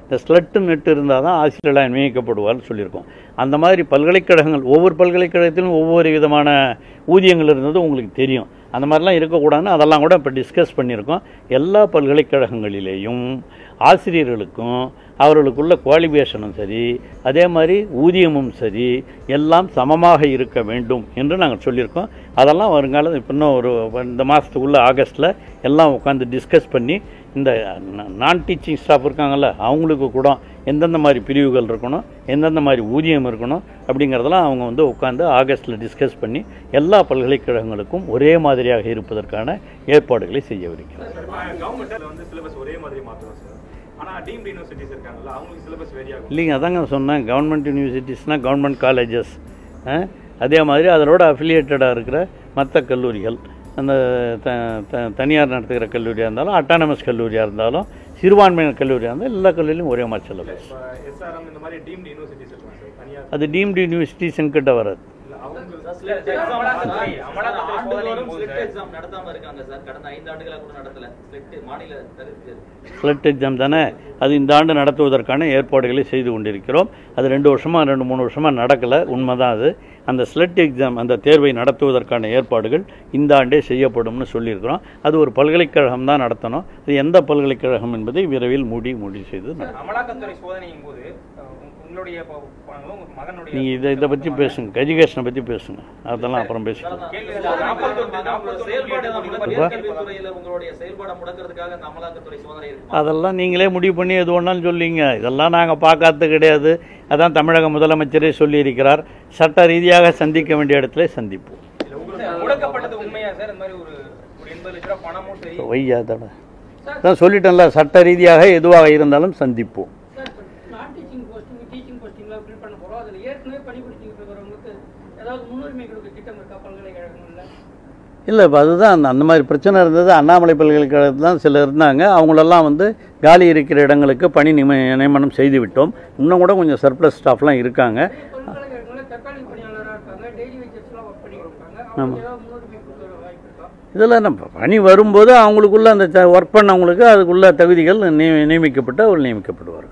இந்த ஸ்லட்டு நெட் இருந்தால் தான் ஆசிரியர்களாக நியமிக்கப்படுவார்னு சொல்லியிருக்கோம் அந்த மாதிரி பல்கலைக்கழகங்கள் ஒவ்வொரு பல்கலைக்கழகத்திலும் ஒவ்வொரு விதமான ஊதியங்கள் இருந்தது உங்களுக்கு தெரியும் அந்த மாதிரிலாம் இருக்கக்கூடாதுன்னு அதெல்லாம் கூட இப்போ டிஸ்கஸ் பண்ணியிருக்கோம் எல்லா பல்கலைக்கழகங்களிலேயும் ஆசிரியர்களுக்கும் அவர்களுக்குள்ள குவாலிஃபிகேஷனும் சரி அதே மாதிரி ஊதியமும் சரி எல்லாம் சமமாக இருக்க வேண்டும் என்று நாங்கள் சொல்லியிருக்கோம் அதெல்லாம் வருங்காலம் இப்போ இன்னும் ஒரு இந்த மாதத்துக்குள்ளே ஆகஸ்ட்டில் எல்லாம் உட்காந்து டிஸ்கஸ் பண்ணி இந்த நான் டீச்சிங் ஸ்டாஃப் இருக்காங்கல்ல அவங்களுக்கு கூட எந்தெந்த மாதிரி பிரிவுகள் இருக்கணும் எந்தெந்த மாதிரி ஊதியம் இருக்கணும் அப்படிங்கிறதெல்லாம் அவங்க வந்து உட்காந்து ஆகஸ்ட்டில் டிஸ்கஸ் பண்ணி எல்லா பல்கலைக்கழகங்களுக்கும் ஒரே மாதிரியாக இருப்பதற்கான ஏற்பாடுகளை செய்யவிருக்கிறோம் கவர்மெண்ட்ல வந்து சிலபஸ் ஒரே மாதிரி மாத்துறோம் சார் ஆனா டீம்டு யூனிவர்சிட்டிஸ் இருக்காங்கல்ல அவங்களுக்கு சிலபஸ் வேரி ஆகும் இல்லைங்க அதாங்க சொன்னேன் கவர்மெண்ட் யூனிவர்சிட்டிஸ்னால் கவர்மெண்ட் காலேஜஸ் அதே மாதிரி அதனோட அஃபிலியேட்டடாக இருக்கிற மற்ற கல்லூரிகள் அந்த த த- தனியார் நடத்துகிற கல்லூரியாக இருந்தாலும் அட்டானமஸ் கல்லூரியாக இருந்தாலும் சிறுபான்மையினர் கல்லூரியாக இருந்தாலும் எல்லா கல்லூரியிலும் ஒரே மாதிரி சிலபஸ் இப்போ எஸ்ஆர்எம் இந்த மாதிரி டீம்டு யூனிவர்சிட்டிஸ் இருக்காங்க சார் தனியார் அது டீம்டு யூனிவர்சிட்டிஸ் என்கிட்ட வராது இல்ல அவங்க அமலாக்கத்துறை அமலாக்கத்துறை ஆண்டுதோறும் சோதனை ஸ்லிட் எக்ஸாம் நடத்தாம இருக்காங்க சார் கடந்த ஐந்து ஆண்டுகளா கூட நடத்தல ஸ்லிட் மாநில தகுதி ஸ்லட் எக்ஸாம் தானே அது இந்த ஆண்டு நடத்துவதற்கான ஏற்பாடுகளை செய்து கொண்டிருக்கிறோம் அது ரெண்டு வருஷமாக ரெண்டு மூணு வருஷமாக நடக்கலை உண்மைதான் அது அந்த ஸ்லட் எக்ஸாம் அந்த தேர்வை நடத்துவதற்கான ஏற்பாடுகள் இந்த ஆண்டே செய்யப்படும்னு சொல்லியிருக்கிறோம் அது ஒரு பல்கலைக்கழகம் தான் நடத்தணும் அது எந்த பல்கலைக்கழகம் என்பதை விரைவில் மூடி மூடி செய்து நடத்தும். அமலாக்கத்துறை சோதனையும் போது அஹ், உங்க- உங்களுடைய ப- பணங்களும் உங்க மகனுடைய நீங்கள் இதை இதை பற்றி பேசுங்க எஜுகேஷனை பற்றி பேசுங்க அதெல்லாம் அப்புறம் பேசிக்கலாம் கேள்வி செயல்பாடு நாற்பத்தொன்று உயர்கல்வித்துறையில உங்களுடைய செயல்பாடை முடக்கிறதுக்காக அந்த அமலாக்கத்துறை சோதனை இருக்கு அதெல்லாம் நீங்களே முடிவு பண்ணி எது வேணாலும் சொல்லிங்க இதெல்லாம் நாங்கள் பார்க்காதது கிடையாது அதான் தமிழக முதலமைச்சரே சொல்லியிருக்கிறார் சட்ட ரீதியாக சந்திக்க வேண்டிய இடத்துல சந்திப்போம் முடக்கப்பட்டது உண்மையா சார் இந்த மாதிரி ஒரு ஒரு எண்பது லட்ச ரூபாய் பணமும் சரி வையா தானே தான் சொல்லிட்டேன்ல சட்ட ரீதியாக எதுவாக இருந்தாலும் சந்திப்போம் சார் இப்போ நான் டீச்சிங் போஸ்டிங் டீச்சிங் போஸ்டிங்லாம் ஃபில் பண்ண போகிறோம் அதில் ஏற்கனவே பணிபுரிஞ்சுக்கிட்டு இருக்கிறவங்களுக்கு ஏதாவது முன்னுரிமை கொடுக்க திட்டம் இருக்கா பல்கலைக்கழகங்களில் இல்லை இப்போ அதுதான் அந்த அந்த மாதிரி பிரச்சனை இருந்தது அண்ணாமலை பல்கலைக்கழகத்தில் தான் சிலர் இருந்தாங்க அவங்களெல்லாம் வந்து காலி இருக்கிற இடங்களுக்கு பணி நியம நியமனம் செய்து விட்டோம் இன்னும் கூட கொஞ்சம் சர்ப்ளஸ் ஸ்டாஃப்லாம் இருக்காங்க பல்கலைக்கழகங்களில் தற்காலிக பணியாளராக இருக்காங்க டெய்லி வேஜஸ்லாம் ஒர்க் பண்ணிட்டு இருக்காங்க அவங்க ஏதாவது முன்னுரிமை கொடுக்குற வாய்ப்பு இருக்கா இதெல்லாம் நம்ம பணி வரும்போது அவங்களுக்குள்ள அந்த ஒர்க் பண்ணவங்களுக்கு அதுக்குள்ள தகுதிகள் நிய- நியமிக்கப்பட்டு அவர் நியமிக்கப்படுவார்கள்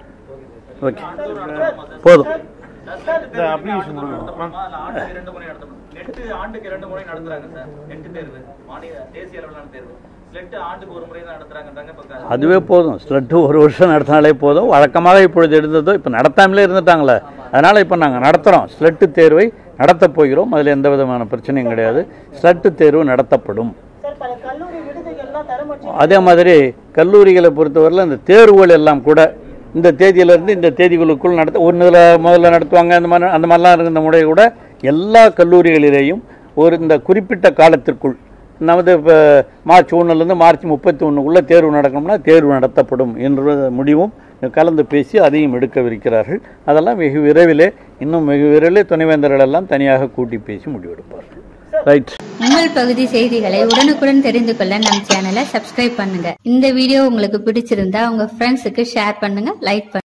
ஓகே போதும் அப்ளிகேஷன் ஆண்டுக்கு இரண்டு முறை நடத்தணும் நெட்டு ஆண்டுக்கு இரண்டு முறை நடத்துறாங்க சார் நெட்டு தேர்வு மாநில தேசிய அளவிலான தேர்வு ஸ்லெட் ஆண்டுக்கு ஒரு முறை தான் நடத்துறாங்கன்றாங்க இப்ப அதுவே போதும் ஸ்லட்டு ஒரு வருஷம் நடத்தினாலே போதும் வழக்கமாக இப்பொழுது இருந்ததோ இப்போ நடத்தாமலே இருந்துட்டாங்களே அதனால் இப்போ நாங்கள் நடத்துகிறோம் ஸ்லட்டு தேர்வை நடத்தப் போகிறோம் அதில் எந்த விதமான பிரச்சனையும் கிடையாது ஸ்லட்டு தேர்வு நடத்தப்படும் சார் பல கல்லூரி விடுதிகள்லாம் தரமற்ற அதே மாதிரி கல்லூரிகளை பொறுத்தவரையில் இந்த தேர்வுகள் எல்லாம் கூட இந்த தேதியிலேருந்து இந்த தேதிகளுக்குள் நடத்த ஒன்றில் முதல்ல நடத்துவாங்க அந்த மாதிரி அந்த மாதிரிலாம் இருந்த முறை கூட எல்லா கல்லூரிகளிலேயும் ஒரு இந்த குறிப்பிட்ட காலத்திற்குள் நமது இப்போ மார்ச் ஒன்றுலேருந்து மார்ச் முப்பத்தி ஒன்றுக்குள்ளே தேர்வு நடக்கணும்னா தேர்வு நடத்தப்படும் என்ற முடிவும் கலந்து பேசி அதையும் எடுக்கவிருக்கிறார்கள் அதெல்லாம் வெகு விரைவிலே இன்னும் வெகு விரைவிலே துணைவேந்தர்கள் எல்லாம் தனியாக கூட்டி பேசி முடிவெடுப்பார்கள் ரைட் உங்கள் பகுதி செய்திகளை உடனுக்குடன் தெரிந்து கொள்ள நம் சேனலை சப்ஸ்கிரைப் பண்ணுங்க இந்த வீடியோ உங்களுக்கு பிடிச்சிருந்தா உங்க ஃப்ரெண்ட்ஸுக்கு ஷேர் பண்ணுங்க லைக் பண்ணுங்க